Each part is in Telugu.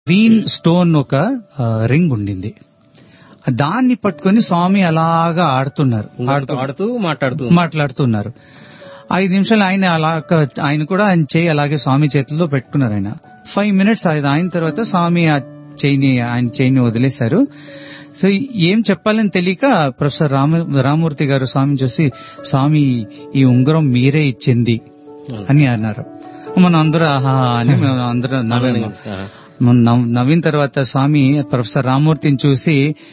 గ్రీన్ స్టోన్ ఒక రింగ్ ఉండింది దాన్ని పట్టుకొని స్వామి అలాగా ఆడుతున్నారు ఆడుతూ ఆడుతూ మాట్లాడుతూ మాట్లాడుతున్నారు ఐదు నిమిషాలు ఆయన అలా ఆయన కూడా ఆయన చేయి అలాగే స్వామి చేతుల్లో పెట్టుకున్నారు ఆయన ఫైవ్ మినిట్స్ అది అయిన తర్వాత స్వామి ఆ చేయిని ఆయన చేయిని వదిలేశారు సో ఏం చెప్పాలని తెలియక ప్రొఫెసర్ రామ రామూర్తి గారు స్వామి చూసి స్వామి ఈ ఉంగరం మీరే ఇచ్చింది అని అన్నారు మనం అందరూ ఆహా అని మేము అందరూ నవ్వాము మనం నవ్- నవ్విన తర్వాత స్వామి ప్రొఫెసర్ రామూర్తిని చూసి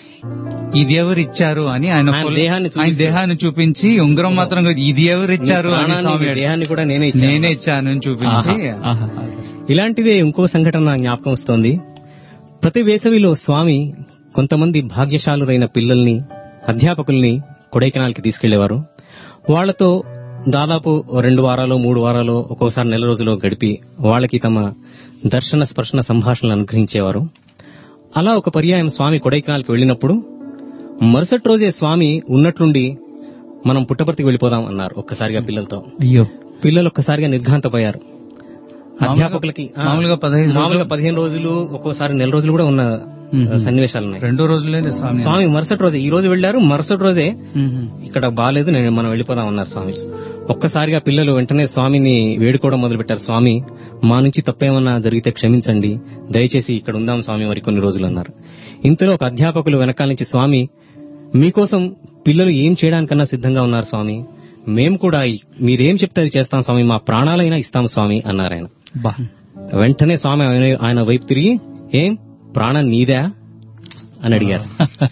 ఇది ఎవరు ఇచ్చారు అని ఆయన ఆయన పొల- దేహాన్ని ఆయన చూపిస్తారు. దేహాన్ని చూపించి ఉంగరం మాత్రం కాదు, ఇది ఎవరు ఇచ్చారు అని ప్రాణాన్ని, స్వామి మీ అడిగారు. దేహాన్ని కూడా నేనే ఇచ్చాను నేనే ఇచ్చాను అని చూపించి ఆహా. ఇలాంటిదే ఇంకో సంఘటన నాకు జ్ఞాపకం వస్తోంది ప్రతి వేసవిలో స్వామి కొంతమంది భాగ్యశాలురైన పిల్లల్ని అధ్యాపకుల్ని కొడైకెనాల్కి తీసుకెళ్లేవారు వాళ్లతో దాదాపు ఓ రెండు వారాలు మూడు వారాలు ఒక్కోసారి నెల రోజులు గడిపి వాళ్ళకి తమ దర్శన స్పర్శన సంభాషణలు అనుగ్రహించేవారు అలా ఒక పర్యాయం స్వామి కొడైకెనాల్కి వెళ్ళినప్పుడు మరుసటి రోజే స్వామి ఉన్నట్లుండి మనం పుట్టపర్తికి వెళ్ళిపోదాం అన్నారు ఒక్కసారిగా పిల్లలతో అయ్యో పిల్లలు ఒక్కసారిగా నిర్ఘాంతపోయారు అధ్యాపకులకి ఆ, మామూలుగా పదహైదు రోజులు- మామూలుగా పదిహేను రోజులు ఒక్కోసారి నెల రోజులు కూడా ఉన్న మ్మ్. సన్నివేశాలు ఉన్నాయి రెండో రోజులేనే స్వామి స్వామి మరుసటి రోజే ఈ రోజు వెళ్లారు మరుసటి రోజే మ్మ్. ఇక్కడ బాలేదు నేను మనం వెళ్ళిపోదాం అన్నారు స్వామి ఒక్కసారిగా పిల్లలు వెంటనే స్వామిని వేడుకోవడం మొదలు పెట్టారు స్వామి మా నుంచి తప్పేమన్నా జరిగితే క్షమించండి దయచేసి ఇక్కడ ఉందాం స్వామి మరి కొన్ని రోజులు అన్నారు ఇంతలో ఒక అధ్యాపకులు వెనకాల నుంచి స్వామి మీకోసం పిల్లలు ఏం చేయడానికన్నా సిద్ధంగా ఉన్నారు స్వామి మేము కూడా ఈ- మీరేం చెప్తే అది చేస్తాం స్వామి మా ప్రాణాలైనా ఇస్తాం స్వామి అన్నారు ఆయన బా వెంటనే స్వామి ఆయన- ఆయన వైపు తిరిగి ఏం ప్రాణం నీదా అని అడిగారు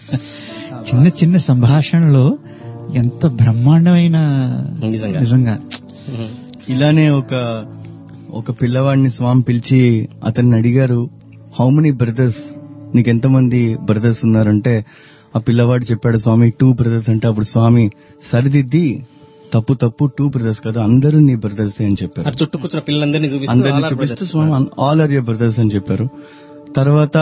చిన్న చిన్న సంభాషణలో ఎంత బ్రహ్మాండమైన నిజంగా. నిజంగా ఇలానే ఒక ఒక పిల్లవాడిని స్వామి పిలిచి అతన్ని అడిగారు హౌ మెనీ బ్రదర్స్ నీకు ఎంతమంది బ్రదర్స్ ఉన్నారంటే ఆ పిల్లవాడు చెప్పాడు స్వామి టూ బ్రదర్స్ అంటే అప్పుడు స్వామి సరిదిద్ది తప్పు తప్పు టూ బ్రదర్స్ కదా అందరూ నీ బ్రదర్స్ అని చెప్పారు అటు చుట్టూ కూర్చున్న పిల్లలందరినీ చూపిస్తూ అందరిని "All are చూపిస్తూ brothers." స్వామి ఆల్ ఆర్ యర్ బ్రదర్స్ అని చెప్పారు తర్వాత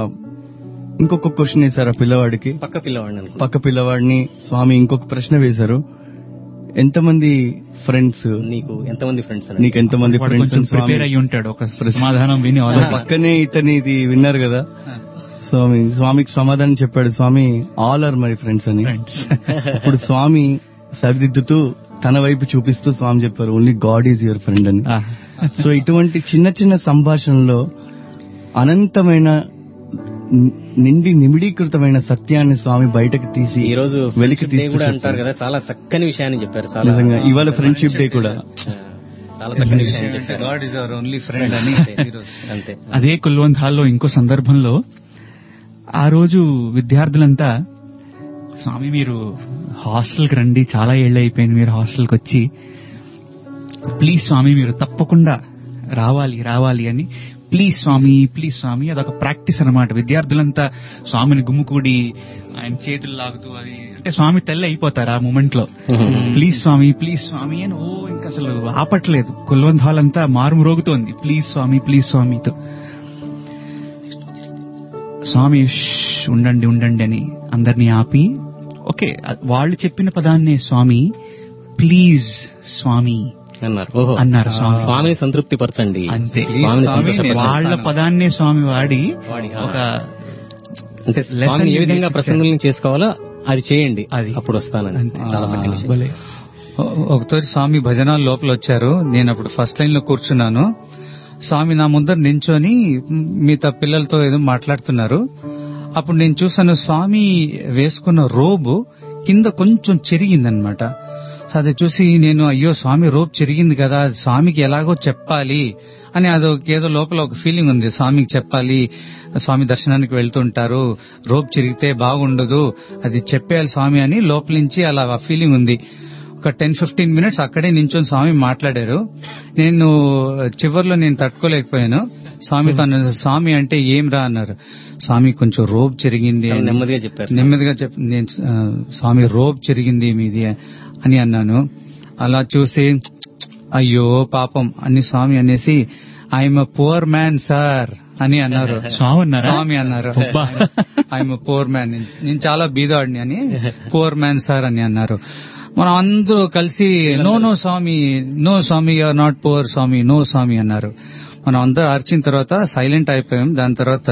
ఇంకొక క్వశ్చన్ వేశారు ఆ పిల్లవాడికి పక్క పిల్లవాడిని అనుకో పక్క పిల్లవాడిని స్వామి ఇంకొక ప్రశ్న వేశారు ఎంతమంది ఫ్రెండ్స్ నీకు ఎంతమంది ఫ్రెండ్స్ నీకు ఎంతమంది వాడు ఫ్రెండ్స్ కొంచెం ప్రిపేర్ అయ్యి ఉంటాడు ఒక సమాధానం విని సో పక్కనే ఇతని ఇది విన్నారు కదా స్వామి స్వామికి సమాధానం చెప్పాడు స్వామి ఆల్ ఆర్ మై ఫ్రెండ్స్ అని ఫ్రెండ్స్ ఇప్పుడు స్వామి సరిదిద్దుతూ తన వైపు చూపిస్తూ స్వామి చెప్పారు only God is your friend అని సో ఇటువంటి చిన్న చిన్న సంభాషణలో అనంతమైన ని- నిండి నిమిడీకృతమైన సత్యాన్ని స్వామి బయటకు తీసి ఈ రోజు వెలికి friendship day తీస్తూ కూడా చెప్పారు. అంటారు కదా చాలా చక్కని విషయాన్ని చెప్పారు చాలా నిజంగా ఇవాళ ఫ్రెండ్షిప్ డే కూడా చాలా చక్కని విషయాన్ని చెప్పారు God is our only friend అని ఈరోజు అంతే అదే కుల్వంత్ హాల్లో ఇంకో సందర్భంలో ఆ రోజు విద్యార్థులంతా స్వామి మీరు హాస్టల్కి రండి చాలా ఏళ్ళు అయిపోయింది మీరు హాస్టల్కి వచ్చి ప్లీజ్ స్వామి మీరు తప్పకుండా రావాలి రావాలి అని ప్లీజ్ స్వామి ప్లీజ్ స్వామి అదొక ప్రాక్టీస్ అన్నమాట విద్యార్థులంతా స్వామిని గుమ్ముకూడి ఆయన చేతులు లాగుతూ అది అంటే స్వామి తెల్ల అయిపోతారు ఆ మూమెంట్ లో ప్లీజ్ స్వామి ప్లీజ్ స్వామి అని ఓ ఇంకా అసలు ఆపట్లేదు కుల్వంత్ హాల్ అంతా మారుమ్రోగుతోంది ప్లీజ్ స్వామి ప్లీజ్ స్వామితో స్వామి "ష్, ఉండండి ఉండండి అని అందరినీ ఆపి ఓకే అ- వాళ్ళు చెప్పిన పదాన్నే స్వామి ప్లీజ్ స్వామి అన్నారు ఓహో అన్నారు స్వామి. స్వామిని సంతృప్తి పరచండి అంతే. స్వామిని స్వామి సంతోషపరచండి. వాళ్ళ పదాన్నే స్వామి వాడి వాడి, ఆ. ఒక అంటే స్వామిని ఏ విధంగా ప్రసన్నులను చేసుకోవాలో అది చేయండి అది. అప్పుడు వస్తానని అంతే. చాలా చక్కని విషయం భలే. ఒకసారి స్వామి భజనాల లోపల వచ్చారు నేను అప్పుడు ఫస్ట్ లైన్ లో కూర్చున్నాను స్వామి నా ముందర నించొని మిగతా పిల్లలతో ఏదో మాట్లాడుతున్నారు అప్పుడు నేను చూసాను స్వామి వేసుకున్న రోబు కింద కొంచెం చెరిగిందనమాట సో అది చూసి నేను అయ్యో స్వామి రోబ్ చెరిగింది కదా అది స్వామికి ఎలాగో చెప్పాలి అని అది ఒక- ఏదో లోపల ఒక ఫీలింగ్ ఉంది స్వామికి చెప్పాలి స్వామి దర్శనానికి వెళ్తుంటారు రోబ్ చిరిగితే బాగుండదు అది చెప్పేయాలి స్వామి అని లోపల నుంచి అలా ఆ ఫీలింగ్ ఉంది ఒక టెన్ ఫిఫ్టీన్ మినిట్స్ అక్కడే నించొని స్వామి మాట్లాడారు నేను చివర్లో నేను తట్టుకోలేకపోయాను స్వామి తను స్వామి అంటే ఏం రా అన్నారు స్వామి కొంచెం రోబ్ చెరిగింది చాలా అని. నెమ్మదిగా చెప్పారు స్వామి. నెమ్మదిగా చెప్ నేను ఆ, స్వామి రోబ్ చెరిగింది మీది అని అన్నాను అలా చూసి అయ్యో పాపం అని స్వామి అనేసి ఐఎమ్ పువర్ మ్యాన్ సార్ అని అన్నారు స్వామి అన్నారా? స్వామి అన్నారు అబ్బా. ఐఎమ్ పువర్ మ్యాన్ నేను చాలా బీదవాడిని అని పువర్ మ్యాన్ సార్ అని అన్నారు మనం అందరూ కలిసి నో నో స్వామి నో స్వామి యూఆర్ నాట్ పువర్ స్వామి నో స్వామి అన్నారు మనం అందరూ అరిచిన తర్వాత సైలెంట్ అయిపోయాం దాని తర్వాత